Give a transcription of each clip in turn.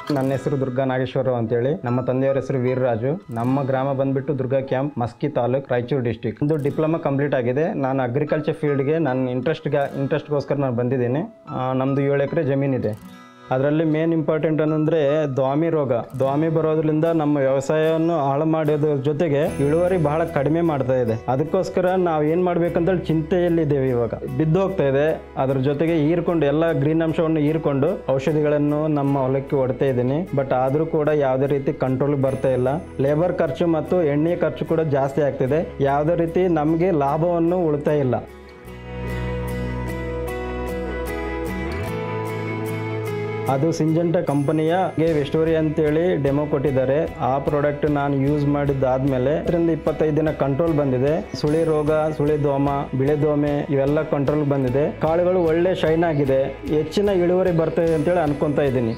ನನ್ನ ಹೆಸರು ದುರ್ಗಾ ನಾಗೇಶ್ವರ ಅಂತೇಳಿ ನಮ್ಮ ತಂದೆಯವರ ಹೆಸರು ವೀರರಾಜು ನಮ್ಮ ಗ್ರಾಮ ಬಂದ್ಬಿಟ್ಟು ದುರ್ಗಾ ಕ್ಯಾಂಪ್ ಮಸ್ಕಿ ತಾಲೂಕ್ ರಾಯಚೂರು ಡಿಸ್ಟಿಕ್ ಒಂದು ಡಿಪ್ಲೊಮಾ ಕಂಪ್ಲೀಟ್ ಆಗಿದೆ ನಾನು ಅಗ್ರಿಕಲ್ಚರ್ ಫೀಲ್ಡ್ಗೆ ನನ್ನ ಇಂಟ್ರೆಸ್ಟ್ಗೆ ಇಂಟ್ರೆಸ್ಟ್ಗೋಸ್ಕರ ನಾನು ಬಂದಿದ್ದೀನಿ ಆ, ನಮ್ಮದು ಏಳು ಎಕರೆ ಜಮೀನಿದೆ ಅದರಲ್ಲಿ ಮೇನ್ ಇಂಪಾರ್ಟೆಂಟ್ ಏನಂದರೆ ದ್ವಾಮಿ ರೋಗ ದ್ವಾಮಿ ಬರೋದ್ರಿಂದ ನಮ್ಮ ವ್ಯವಸಾಯವನ್ನು ಹಾಳು ಮಾಡೋದ್ರ ಜೊತೆಗೆ ಇಳುವರಿ ಬಹಳ ಕಡಿಮೆ ಮಾಡ್ತಾ ಇದೆ ಅದಕ್ಕೋಸ್ಕರ ನಾವು ಏನು ಮಾಡ್ಬೇಕಂತೇಳಿ ಚಿಂತೆಯಲ್ಲಿದ್ದೇವೆ ಇವಾಗ ಬಿದ್ದು ಹೋಗ್ತಾ ಇದೆ ಅದ್ರ ಜೊತೆಗೆ ಹೀರ್ಕೊಂಡು ಎಲ್ಲ ಗ್ರೀನ್ ಅಂಶವನ್ನು ಹೀರ್ಕೊಂಡು ಔಷಧಿಗಳನ್ನು ನಮ್ಮ ಹೊಲಕ್ಕೆ ಹೊಡ್ತಾ ಇದ್ದೀನಿ ಬಟ್ ಆದರೂ ಕೂಡ ಯಾವುದೇ ರೀತಿ ಕಂಟ್ರೋಲ್ ಬರ್ತಾ ಇಲ್ಲ ಲೇಬರ್ ಖರ್ಚು ಮತ್ತು ಎಣ್ಣೆ ಖರ್ಚು ಕೂಡ ಜಾಸ್ತಿ ಆಗ್ತಿದೆ ಯಾವುದೇ ರೀತಿ ನಮಗೆ ಲಾಭವನ್ನು ಉಳಿತಾ ಇಲ್ಲ ಅದು ಸಿಂಜೆಂಟಾ ಕಂಪನಿಯ ವೆಸ್ಟೋರಿ ಅಂತೇಳಿ ಡೆಮೋ ಕೊಟ್ಟಿದ್ದಾರೆ ಆ ಪ್ರಾಡಕ್ಟ್ ನಾನು ಯೂಸ್ ಮಾಡಿದ್ದಾದ್ಮೇಲೆ ಅದರಿಂದ ಇಪ್ಪತ್ತೈದು ದಿನ ಕಂಟ್ರೋಲ್ ಬಂದಿದೆ ಸುಳಿ ರೋಗ ಸುಳಿ ದೋಮ ಬಿಳೆ ದೋಮೆ ಇವೆಲ್ಲ ಕಂಟ್ರೋಲ್ ಬಂದಿದೆ ಕಾಳುಗಳು ಒಳ್ಳೆ ಶೈನ್ ಆಗಿದೆ ಹೆಚ್ಚಿನ ಇಳುವರಿ ಬರ್ತದೆ ಅಂತೇಳಿ ಅನ್ಕೊಂತ ಇದ್ದೀನಿ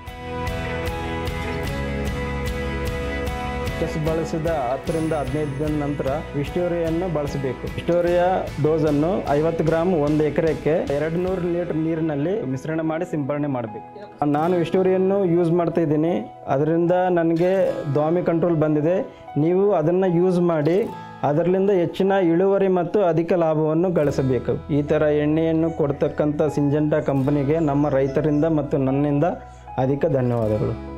ಕೆಸ್ ಬಳಸಿದ ಹತ್ತರಿಂದ ಹದಿನೈದು ದಿನ ನಂತರ ವಿಸ್ಟೋರಿಯನ್ನು ಬಳಸಬೇಕು ವಿಸ್ಟೋರಿಯಾ ಡೋಸ್ ಅನ್ನು ಐವತ್ತು ಗ್ರಾಮ್ ಒಂದು ಎಕರೆಗೆ ಎರಡು ನೂರು ಲೀಟರ್ ನೀರಿನಲ್ಲಿ ಮಿಶ್ರಣ ಮಾಡಿ ಸಿಂಪರಣೆ ಮಾಡಬೇಕು ನಾನು ವಿಸ್ಟೋರಿಯನ್ನು ಯೂಸ್ ಮಾಡ್ತಾ ಇದ್ದೀನಿ ಅದರಿಂದ ನನಗೆ ದ್ವಾಮಿ ಕಂಟ್ರೋಲ್ ಬಂದಿದೆ ನೀವು ಅದನ್ನು ಯೂಸ್ ಮಾಡಿ ಅದರಿಂದ ಹೆಚ್ಚಿನ ಇಳುವರಿ ಮತ್ತು ಅಧಿಕ ಲಾಭವನ್ನು ಗಳಿಸಬೇಕು ಈ ಥರ ಎಣ್ಣೆಯನ್ನು ಕೊಡ್ತಕ್ಕಂಥ ಸಿಂಜೆಂಟಾ ಕಂಪನಿಗೆ ನಮ್ಮ ರೈತರಿಂದ ಮತ್ತು ನನ್ನಿಂದ ಅಧಿಕ ಧನ್ಯವಾದಗಳು